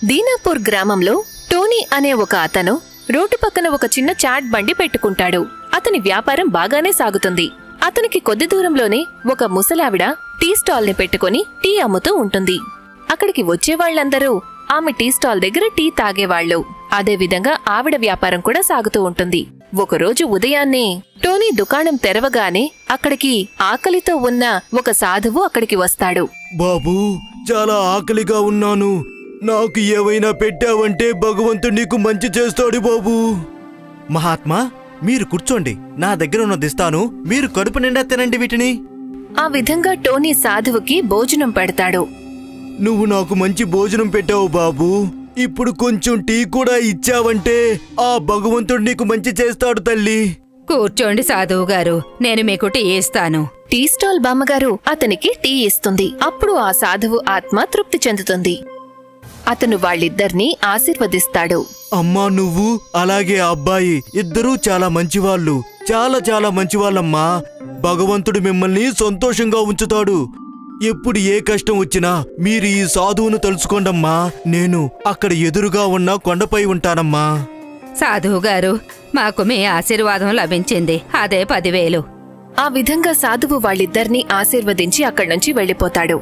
దీనాపూర్ గ్రామంలో టోనీ అనే ఒక అతను రోడ్డు పక్కన ఒక చిన్న చాట్ బండి పెట్టుకుంటాడు అతని వ్యాపారం బాగానే సాగుతుంది అతనికి కొద్ది దూరంలోనే ఒక ముసలావిడ టీ స్టాల్ ని పెట్టుకుని టీ అమ్ముతూ ఉంటుంది అక్కడికి వచ్చేవాళ్లందరూ ఆమె టీ స్టాల్ దగ్గర టీ తాగేవాళ్లు అదే విధంగా ఆవిడ వ్యాపారం కూడా సాగుతూ ఉంటుంది ఒకరోజు ఉదయాన్నే టోనీ దుకాణం తెరవగానే అక్కడికి ఆకలితో ఉన్న ఒక సాధువు అక్కడికి వస్తాడు బాబూ చాలా ఆకలిగా ఉన్నాను నాకు ఏవైనా పెట్టావంటే భగవంతుడు నీకు మంచి చేస్తాడు బాబూ మహాత్మా మీరు కూర్చోండి నా దగ్గర ఉన్నదిస్తాను మీరు కడుపు నిండా తినండి వీటిని ఆ విధంగా టోనీ సాధువుకి భోజనం పెడతాడు నువ్వు నాకు మంచి భోజనం పెట్టావు బాబూ ఇప్పుడు కొంచెం టీ కూడా ఇచ్చావంటే ఆ భగవంతుడు నీకు మంచి చేస్తాడు తల్లి కూర్చోండి సాధువు గారు నేను మీకు టీ ఇస్తాను టీ స్టాల్ బామ్మగారు అతనికి టీ ఇస్తుంది అప్పుడు ఆ సాధువు ఆత్మ తృప్తి చెందుతుంది అతను వాళ్ళిద్దర్నీ ఆశీర్వదిస్తాడు అమ్మా నువ్వు అలాగే ఆ అబ్బాయి ఇద్దరూ చాలా మంచివాళ్ళు చాలా చాలా మంచివాళ్ళమ్మా భగవంతుడు మిమ్మల్ని సంతోషంగా ఉంచుతాడు ఎప్పుడు ఏ కష్టం వచ్చినా మీరు ఈ సాధువును తలుచుకోండమ్మా నేను అక్కడ ఎదురుగా ఉన్న కొండపై ఉంటానమ్మా సాధువు గారు మాకు మీ ఆశీర్వాదం లభించింది అదే పదివేలు ఆ విధంగా సాధువు వాళ్ళిద్దర్నీ ఆశీర్వదించి అక్కడ్నుంచి వెళ్ళిపోతాడు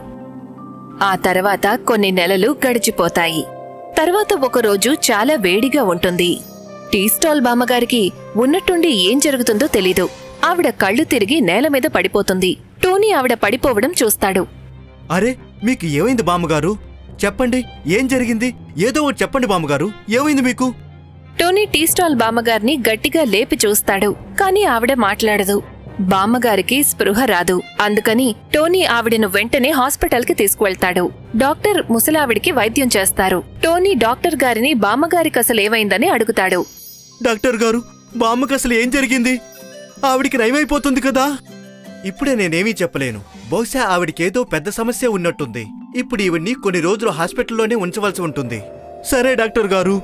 ఆ తర్వాత కొన్ని నెలలు గడిచిపోతాయి తర్వాత ఒకరోజు చాలా వేడిగా ఉంటుంది టీ స్టాల్ బామ్మగారికి ఉన్నట్టుండి ఏం జరుగుతుందో తెలీదు ఆవిడ కళ్ళు తిరిగి నేల మీద పడిపోతుంది టోనీ ఆవిడ పడిపోవడం చూస్తాడు అరే మీకు ఏమైంది బామ్మగారు చెప్పండి ఏం జరిగింది ఏదో ఒకటి చెప్పండి బామ్మగారు ఏమైంది మీకు టోనీ టీ స్టాల్ బామ్మగారిని గట్టిగా లేపి చూస్తాడు కాని ఆవిడ మాట్లాడదు బామ్మగారికి స్పృహ రాదు అందుకని టోనీ ఆవిడను వెంటనే హాస్పిటల్కి తీసుకువెళ్తాడు డాక్టర్ ముసలావిడికి వైద్యం చేస్తారు టోనీ డాక్టర్ గారిని బామ్మగారికి అసలు ఏమైందని అడుగుతాడు డాక్టర్ గారు బామ్మకి అసలు ఏం జరిగింది ఆవిడికి నయమైపోతుంది కదా ఇప్పుడే నేనేమీ చెప్పలేను బహుశా ఆవిడికేదో పెద్ద సమస్య ఉన్నట్టుంది ఇప్పుడు ఈవిడ్ని కొన్ని రోజులు హాస్పిటల్లోనే ఉంచవలసి ఉంటుంది సరే డాక్టర్ గారు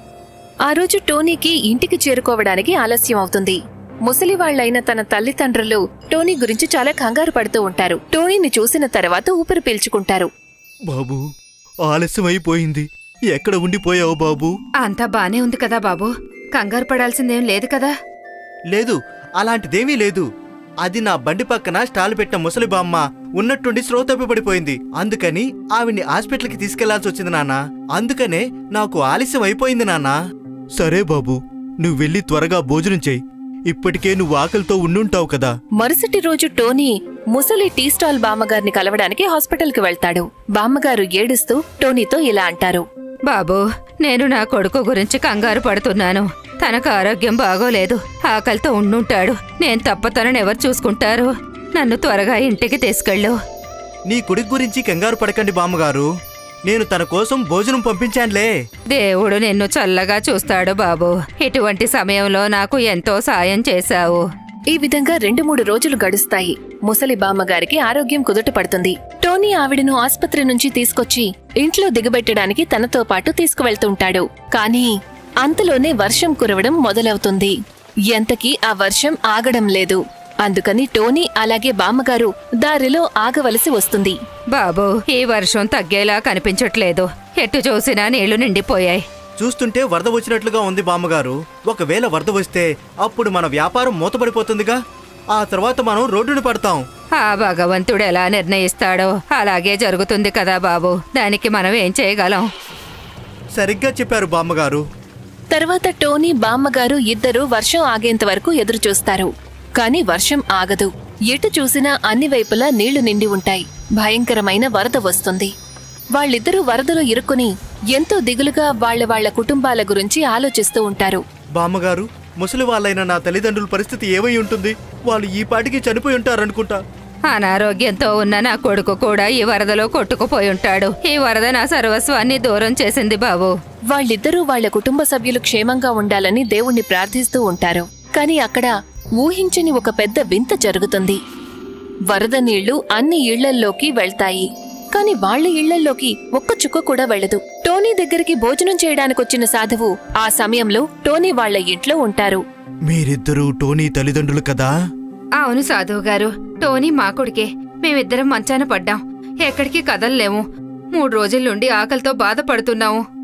ఆ రోజు టోనీకి ఇంటికి చేరుకోవడానికి ఆలస్యం అవుతుంది ముసలివాళ్లైన తన తల్లిదండ్రులు టోనీ గురించి చాలా కంగారు పడుతూ ఉంటారు టోనీని చూసిన తర్వాత ఊపిరి పీల్చుకుంటారు బాబు ఆలస్యం అయిపోయింది ఎక్కడ ఉండిపోయావు బాబు అంతా బానే ఉంది కదా బాబు కంగారు పడాల్సిందేం లేదు కదా లేదు అలాంటిదేమీ లేదు అది నా బండి పక్కన స్టాల్ పెట్టిన ముసలి బామ్మ ఉన్నట్టుండి స్లో తప్పి పడిపోయింది అందుకని ఆవిడ్ని హాస్పిటల్కి తీసుకెళ్లాల్సి వచ్చింది నాన్న అందుకనే నాకు ఆలస్యం అయిపోయింది నాన్న సరే బాబు నువ్వు వెళ్ళి త్వరగా భోజనం చెయ్యి ఇప్పటికే నువ్వు ఆకలితో ఉండుంటావు కదా మరుసటి రోజు టోనీ ముసలి టీ స్టాల్ బామ్మగారిని కలవడానికి హాస్పిటల్కి వెళ్తాడు బామ్మగారు ఏడుస్తూ టోనీతో ఇలా అంటారు బాబు నేను నా కొడుకు గురించి కంగారు పడుతున్నాను తనకు ఆరోగ్యం బాగోలేదు ఆకలితో ఉండుంటాడు నేను తప్ప తనని ఎవరు చూసుకుంటారు నన్ను త్వరగా ఇంటికి తీసుకెళ్ళు నీ కొడుకు గురించి కంగారు పడకండి బామ్మగారు నేను తన కోసం భోజనం పంపించానులే దేవుడు నిన్ను చల్లగా చూస్తాడు బాబు ఇటువంటి సమయంలో నాకు ఎంతో సాయం చేశావు ఈ విధంగా రెండు మూడు రోజులు గడుస్తాయి ముసలి బామ్మగారికి ఆరోగ్యం కుదుట పడుతుంది టోనీ ఆవిడను ఆస్పత్రి నుంచి తీసుకొచ్చి ఇంట్లో దిగబెట్టడానికి తనతో పాటు తీసుకువెళ్తుంటాడు కానీ అంతలోనే వర్షం కురవడం మొదలవుతుంది ఎంతకీ ఆ వర్షం ఆగడం లేదు అందుకని టోనీ అలాగే బామ్మగారు దారిలో ఆగవలసి వస్తుంది బాబు ఈ వర్షం తగ్గేలా కనిపించట్లేదు ఎటు చూసినా నీళ్లు నిండిపోయాయి చూస్తుంటే వరద వచ్చినట్లుగా ఉంది బామ్మగారు ఒకవేళ వరద వస్తే అప్పుడు మన వ్యాపారం మూతపడిపోతుందిగా ఆ తర్వాత మనం రోడ్డున పడతాం ఆ భగవంతుడు ఎలా నిర్ణయిస్తాడో అలాగే జరుగుతుంది కదా బాబు దానికి మనం ఏం చేయగలం సరిగ్గా చెప్పారు బామ్మగారు తర్వాత టోనీ బామ్మగారు ఇద్దరూ వర్షం ఆగేంత వరకు ఎదురుచూస్తారు కాని వర్షం ఆగదు ఎటు చూసినా అన్ని వైపులా నీళ్లు నిండి ఉంటాయి భయంకరమైన వరద వస్తుంది వాళ్ళిద్దరూ వరదలో ఇరుక్కుని ఎంతో దిగులుగా వాళ్ళ వాళ్ళ కుటుంబాల గురించి ఆలోచిస్తూ ఉంటారు బామ్మగారు ముసలి వాళ్ళైన నా తల్లిదండ్రుల పరిస్థితి ఏమై ఉంటుంది వాళ్ళు ఈ పాటికి చనిపోయి ఉంటారనుకుంటా అనారోగ్యంతో ఉన్న నా కొడుకు కూడా ఈ వరదలో కొట్టుకుపోయి ఉంటాడు ఈ వరద నా సర్వస్వాన్ని దూరం చేసింది బాబు వాళ్ళిద్దరూ వాళ్ళ కుటుంబ సభ్యులు క్షేమంగా ఉండాలని దేవుణ్ణి ప్రార్థిస్తూ ఉంటారు కాని అక్కడ ఊహించని ఒక పెద్ద వింత జరుగుతుంది వరద నీళ్లు అన్ని ఇళ్లల్లోకి వెళ్తాయి కాని వాళ్ళ ఇళ్లల్లోకి ఒక్క చుక్క కూడా వెళ్ళదు టోనీ దగ్గరికి భోజనం చేయడానికొచ్చిన సాధువు ఆ సమయంలో టోనీ వాళ్ళ ఇంట్లో ఉంటారు మీరిద్దరూ టోనీ తల్లిదండ్రులు కదా అవును సాధువు గారు టోనీ మా కొడుకే మేమిద్దరం మంచాన పడ్డాం ఎక్కడికి కదలలేము మూడు రోజుల నుండి ఆకలితో బాధపడుతున్నాము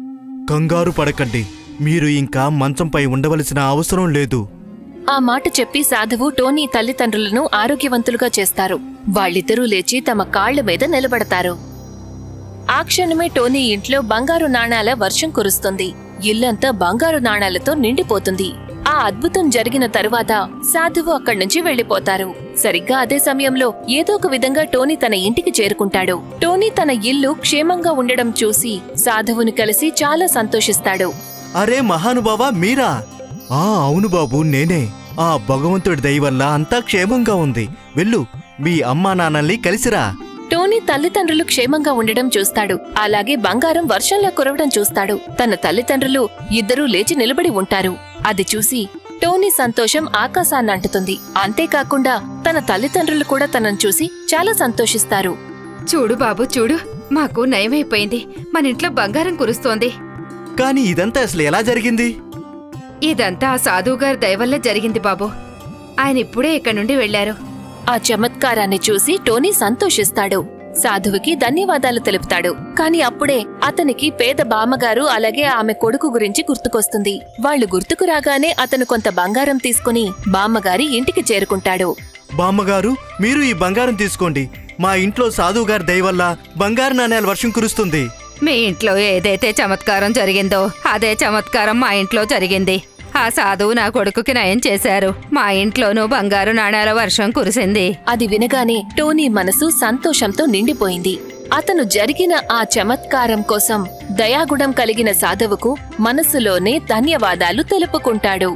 కంగారు పడకండి మీరు ఇంకా మంచంపై ఉండవలసిన అవసరం లేదు ఆ మాట చెప్పి సాధువు టోనీ తల్లిదండ్రులను ఆరోగ్యవంతులుగా చేస్తారు వాళ్ళిద్దరూ లేచి తమ కాళ్ల మీద నిలబడతారు ఆ క్షణమే టోనీ ఇంట్లో బంగారు నాణాల వర్షం కురుస్తుంది ఇల్లంతా బంగారు నాణాలతో నిండిపోతుంది ఆ అద్భుతం జరిగిన తరువాత సాధువు అక్కడి నుంచి వెళ్లిపోతారు సరిగ్గా అదే సమయంలో ఏదో ఒక విధంగా టోనీ తన ఇంటికి చేరుకుంటాడు టోనీ తన ఇల్లు క్షేమంగా ఉండడం చూసి సాధువుని కలిసి చాలా సంతోషిస్తాడు అరే మహానుభావా మీరా ఆ అవును బాబు నేనే ఆ భగవంతుడి దయ వల్ల అంతా క్షేమంగా ఉంది వెళ్ళు మీ అమ్మా నాన్నల్ని కలిసిరా టోనీ తల్లిదండ్రులు క్షేమంగా ఉండడం చూస్తాడు అలాగే బంగారం వర్షంలా కురవడం చూస్తాడు తన తల్లిదండ్రులు ఇద్దరూ లేచి నిలబడి ఉంటారు అది చూసి టోనీ సంతోషం ఆకాశాన్ని అంటుతుంది అంతేకాకుండా తన తల్లిదండ్రులు కూడా తనను చూసి చాలా సంతోషిస్తారు చూడు బాబు చూడు మాకు నయమైపోయింది మన ఇంట్లో బంగారం కురుస్తోంది కానీ ఇదంతా అసలు ఎలా జరిగింది ఇదంతా ఆ సాధువు గారి దయవల్ల జరిగింది బాబు ఆయన ఇప్పుడే ఇక్కడి నుండి వెళ్లారు ఆ చమత్కారాన్ని చూసి టోనీ సంతోషిస్తాడు సాధువుకి ధన్యవాదాలు తెలుపుతాడు కాని అప్పుడే అతనికి పేద బామ్మగారు అలాగే ఆమె కొడుకు గురించి గుర్తుకొస్తుంది వాళ్ళు గుర్తుకు రాగానే అతను కొంత బంగారం తీసుకుని బామ్మగారి ఇంటికి చేరుకుంటాడు బామ్మగారు మీరు ఈ బంగారం తీసుకోండి మా ఇంట్లో సాధువు గారి దయ వల్ల బంగారు నాణేల వర్షం కురుస్తుంది మీ ఇంట్లో ఏదైతే చమత్కారం జరిగిందో అదే చమత్కారం మా ఇంట్లో జరిగింది ఆ సాధువు నా కొడుకుకి నయం చేశారు మా ఇంట్లోనూ బంగారు నాణాల వర్షం కురిసింది అది వినగానే టోనీ మనసు సంతోషంతో నిండిపోయింది అతను జరిగిన ఆ చమత్కారం కోసం దయాగుణం కలిగిన సాధువుకు మనసులోనే ధన్యవాదాలు తెలుపుకుంటాడు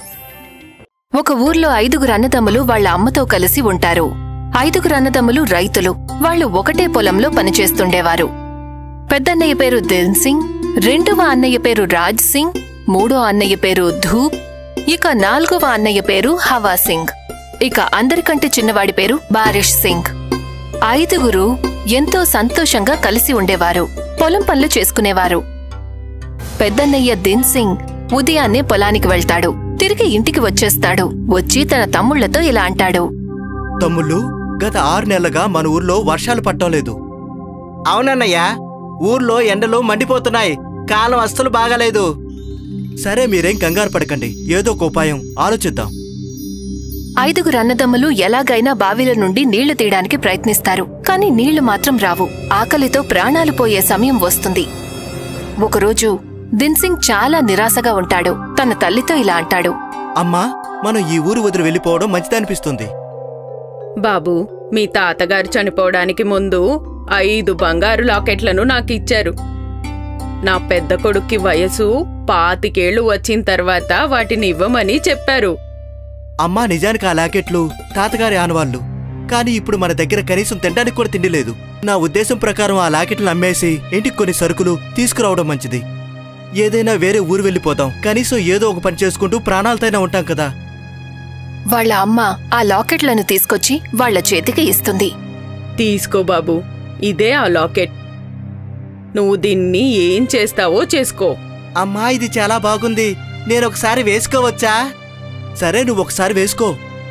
ఒక ఊర్లో ఐదుగురు అన్నదమ్ములు వాళ్ళ అమ్మతో కలిసి ఉంటారు ఐదుగురు అన్నదమ్ములు రైతులు వాళ్ళు ఒకటే పొలంలో పనిచేస్తుండేవారు పెద్దన్నయ్య పేరు దిల్ సింగ్ రెండవ అన్నయ్య పేరు రాజ్ సింగ్ మూడో అన్నయ్య పేరు ధూప్ ఇక నాలుగవ అన్నయ్య పేరు హవా సింగ్ ఇక అందరికంటే చిన్నవాడి పేరు బారిష్ సింగ్ ఐదుగురు ఎంతో సంతోషంగా కలిసి ఉండేవారు పొలం పనులు చేసుకునేవారు పెద్దన్నయ్య దిన్ సింగ్ ఉదయాన్నే పొలానికి వెళ్తాడు తిరిగి ఇంటికి వచ్చేస్తాడు వచ్చి తన తమ్ముళ్లతో ఇలా అంటాడు తమ్ముళ్ళు గత ఆరు నెలలుగా మన ఊర్లో వర్షాలు పట్టం లేదు అవునన్నయ్యా ఊర్లో ఎండలు మండిపోతున్నాయి కాలం అస్సలు బాగాలేదు సరే మీరేం కంగారు పడకండి ఏదో ఒక ఉపాయం ఆలోచిద్దాం ఐదుగురు అన్నదమ్ములు ఎలాగైనా బావిల నుండి నీళ్లు తీయడానికి ప్రయత్నిస్తారు కాని నీళ్లు మాత్రం రావు ఆకలితో ప్రాణాలు పోయే సమయం వస్తుంది ఒకరోజు దిన్సింగ్ చాలా నిరాశగా ఉంటాడు తన తల్లితో ఇలా అంటాడు అమ్మా మనం ఈ ఊరు వదిలి వెళ్ళిపోవడం మంచిదనిపిస్తుంది బాబు మీ తాతగారు చనిపోవడానికి ముందు ఐదు బంగారు లాకెట్లను నాకు ఇచ్చారు నా పెద్ద కొడుక్కి వయసు పాతికేళ్లు వచ్చిన తర్వాత వాటిని ఇవ్వమని చెప్పారు అమ్మా నిజానికి ఆ లాకెట్లు తాతగారి ఆనవాళ్ళు కానీ ఇప్పుడు మన దగ్గర కనీసం తినడానికి కూడా తిండి లేదు నా ఉద్దేశం ప్రకారం ఆ లాకెట్లు అమ్మేసి ఇంటికి కొన్ని సరుకులు తీసుకురావడం మంచిది ఏదైనా వేరే ఊరు వెళ్ళిపోతాం కనీసం ఏదో ఒక పని చేసుకుంటూ ప్రాణాలతోనే ఉంటాం కదా వాళ్ళ అమ్మ ఆ లాకెట్లను తీసుకొచ్చి వాళ్ళ చేతికి ఇస్తుంది తీసుకో బాబు ఇదే ఆ లాకెట్ నువ్వు దీన్ని ఏం చేస్తావో చేసుకో అమ్మా ఇది చాలా బాగుంది నేను ఒకసారి వేసుకోవచ్చా సరే నువ్వు ఒకసారి వేసుకో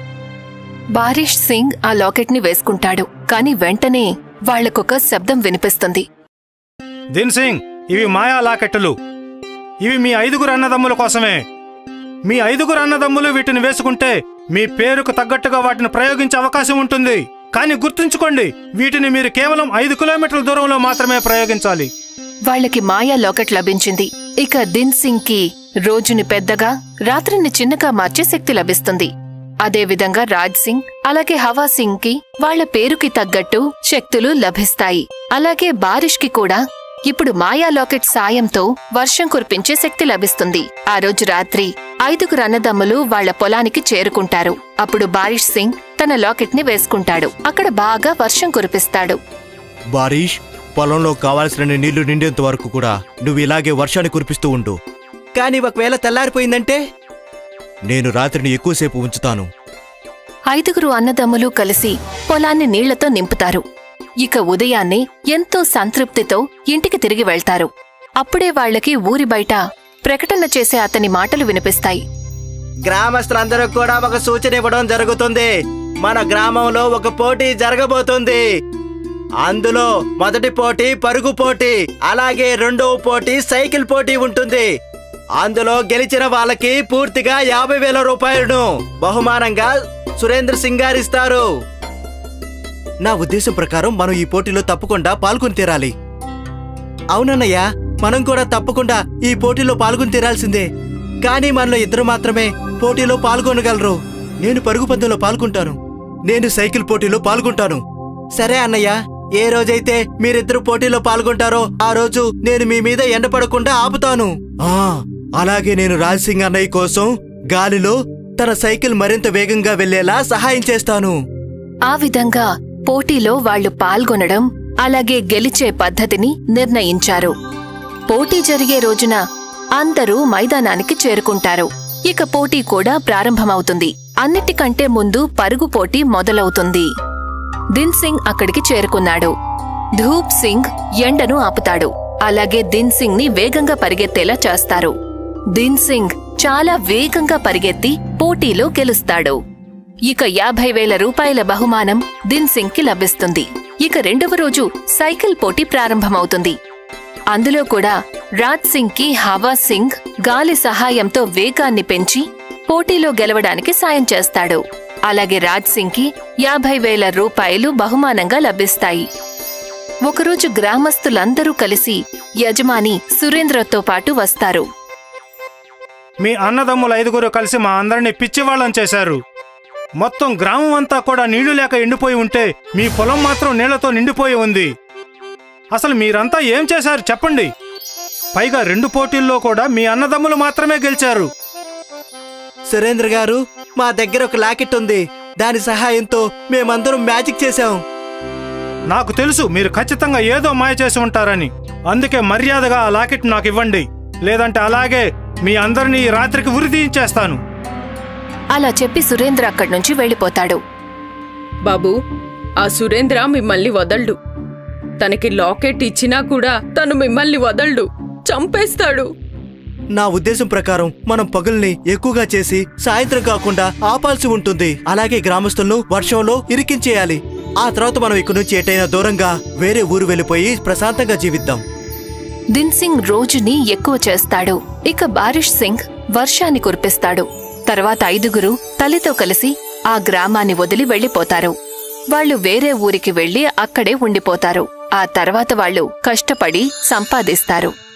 బారిష్ సింగ్ ఆ లాకెట్ ని వేసుకుంటాడు కాని వెంటనే వాళ్లకొక శబ్దం వినిపిస్తుంది దిన్ సింగ్ ఇవి మాయా లాకెట్టులు ఇవి మీ ఐదుగురు అన్నదమ్ముల కోసమే మీ ఐదుగురు అన్నదమ్ములు వీటిని వేసుకుంటే మీ పేరుకు తగ్గట్టుగా వాటిని ప్రయోగించే అవకాశం ఉంటుంది కానీ గుర్తుంచుకోండి వీటిని మీరు కేవలం ఐదు కిలోమీటర్ల దూరంలో మాత్రమే ప్రయోగించాలి వాళ్ళకి మాయా లాకెట్ లభించింది ఇక దిన్ సింగ్ కి రోజుని పెద్దగా రాత్రిని చిన్నగా మార్చే శక్తి లభిస్తుంది అదేవిధంగా రాజ్ సింగ్ అలాగే హవా సింగ్ కి వాళ్ళ పేరుకి తగ్గట్టు శక్తులు లభిస్తాయి అలాగే బారిష్ కి కూడా ఇప్పుడు మాయా లాకెట్ సాయంతో వర్షం కురిపించే శక్తి లభిస్తుంది ఆ రోజు రాత్రి ఐదుగురు అన్నదమ్ములు వాళ్ళ పొలానికి చేరుకుంటారు అప్పుడు బారిష్ సింగ్ తన లాకెట్ ని వేసుకుంటాడు అక్కడ బాగా వర్షం కురిపిస్తాడు బారీష్ పొలంలో కావాల్సిన నీళ్లు నిండేంత వరకు కూడా నువ్వు ఇలాగే వర్షాన్ని కురిపిస్తూ ఉండు కానీ ఒకవేళ తెల్లారిపోయిందంటే నేను రాత్రిని ఎక్కువసేపు ఉంచుతాను ఐదుగురు అన్నదమ్ములు కలిసి పొలాన్ని నీళ్లతో నింపుతారు ఇక ఉదయాన్నే ఎంతో సంతృప్తితో ఇంటికి తిరిగి వెళ్తారు అప్పుడే వాళ్ళకి ఊరి బయట ప్రకటన చేసే అతని మాటలు వినిపిస్తాయి గ్రామస్తులందరూ కూడా ఒక సూచన ఇవ్వడం జరుగుతుంది మన గ్రామంలో ఒక పోటీ జరగబోతుంది అందులో మొదటి పోటీ పరుగు పోటీ అలాగే రెండవ పోటీ సైకిల్ పోటీ ఉంటుంది అందులో గెలిచిన వాళ్ళకి పూర్తిగా యాభై వేల రూపాయలను బహుమానంగా సురేంద్ర సింగ్ గారు ఇస్తారు నా ఉద్దేశం ప్రకారం మనం ఈ పోటీలో తప్పకుండా పాల్గొని తీరాలి అవునన్నయ్య మనం కూడా తప్పకుండా ఈ పోటీలో పాల్గొని తీరాల్సిందే కానీ మనలో ఇద్దరు మాత్రమే పోటీలో పాల్గొనగలరు నేను పరుగు పందెంలో పాల్గొంటాను నేను సైకిల్ పోటీలో పాల్గొంటాను సరే అన్నయ్య ఏ రోజైతే మీరిద్దరు పోటీలో పాల్గొంటారో ఆ రోజు నేను మీ మీద ఎండపడకుండా ఆపుతాను ఆ అలాగే నేను రాజ్ సింగ్ అన్నయ్య కోసం గాలిలో తన సైకిల్ మరింత వేగంగా వెళ్లేలా సహాయం చేస్తాను ఆ విధంగా పోటీలో వాళ్ళు పాల్గొనడం అలాగే గెలిచే పద్ధతిని నిర్ణయించారు పోటీ జరిగే రోజున అందరూ మైదానానికి చేరుకుంటారు ఇక పోటీ కూడా ప్రారంభమవుతుంది అన్నిటికంటే ముందు పరుగు పోటీ మొదలవుతుంది దిన్ సింగ్ అక్కడికి చేరుకున్నాడు ధూప్ సింగ్ ఎండను ఆపుతాడు అలాగే దిన్ సింగ్ ని వేగంగా పరిగెత్తేలా చేస్తారు దిన్ సింగ్ చాలా వేగంగా పరిగెత్తి పోటీలో గెలుస్తాడు ఇక యాభై వేల రూపాయల బహుమానం దిన్ సింగ్ కి లభిస్తుంది ఇక రెండవ రోజు సైకిల్ పోటీ ప్రారంభమవుతుంది అందులో కూడా రాజ్ సింగ్ కి హవా సింగ్ గాలి సహాయంతో వేగాన్ని పెంచి పోటీలో గెలవడానికి సాయం చేస్తాడు అలాగే రాజ్ సింగ్ కి యాభై వేల రూపాయలు బహుమానంగా లభిస్తాయి ఒకరోజు గ్రామస్తులందరూ కలిసి యజమాని సురేంద్రతో పాటు వస్తారు మీ అన్నదమ్ముల ఐదుగురు కలిసి మా అందరినీ పిచ్చివాళ్ళం చేశారు మొత్తం గ్రామం అంతా కూడా నీళ్లు లేక ఎండిపోయి ఉంటే మీ పొలం మాత్రం నీళ్లతో నిండిపోయి ఉంది అసలు మీరంతా ఏం చేశారు చెప్పండి పైగా రెండు పోటీల్లో కూడా మీ అన్నదమ్ములు మాత్రమే గెలిచారు సురేంద్ర గారు మా దగ్గర ఒక లాకెట్ ఉంది దాని సహాయంతో మేమందరం మ్యాజిక్ చేశాం నాకు తెలుసు మీరు ఖచ్చితంగా ఏదో మాయ చేసి ఉంటారని అందుకే మర్యాదగా ఆ లాకెట్ నాకు ఇవ్వండి లేదంటే అలాగే మీ అందరినీ ఈ రాత్రికి ఉరి తీయించేస్తాను అలా చెప్పి సురేంద్ర అక్కడి నుంచి వెళ్ళిపోతాడు బాబు ఆ సురేంద్ర మిమ్మల్ని వదల్డు తనకి లాకెట్ ఇచ్చినా కూడా తను మిమ్మల్ని వదల్డు చంపేస్తాడు నా ఉద్దేశం ప్రకారం మనం పగుల్ని ఎక్కువగా చేసి సాయంత్రం కాకుండా ఆపాల్సి ఉంటుంది అలాగే గ్రామస్తులను వర్షంలో ఇరికించేయాలి ఆ తర్వాత మనం ఇక్కడి నుంచి ఎటైనా దూరంగా వేరే ఊరు వెళ్ళిపోయి ప్రశాంతంగా జీవిద్దాం దిన్ సింగ్ రోజుని ఎక్కువ చేస్తాడు ఇక బారిష్ సింగ్ వర్షాన్ని కురిపిస్తాడు తర్వాత ఐదుగురు తల్లితో కలిసి ఆ గ్రామాన్ని వదిలి వెళ్లిపోతారు వాళ్ళు వేరే ఊరికి వెళ్లి అక్కడే ఉండిపోతారు ఆ తర్వాత వాళ్ళు కష్టపడి సంపాదిస్తారు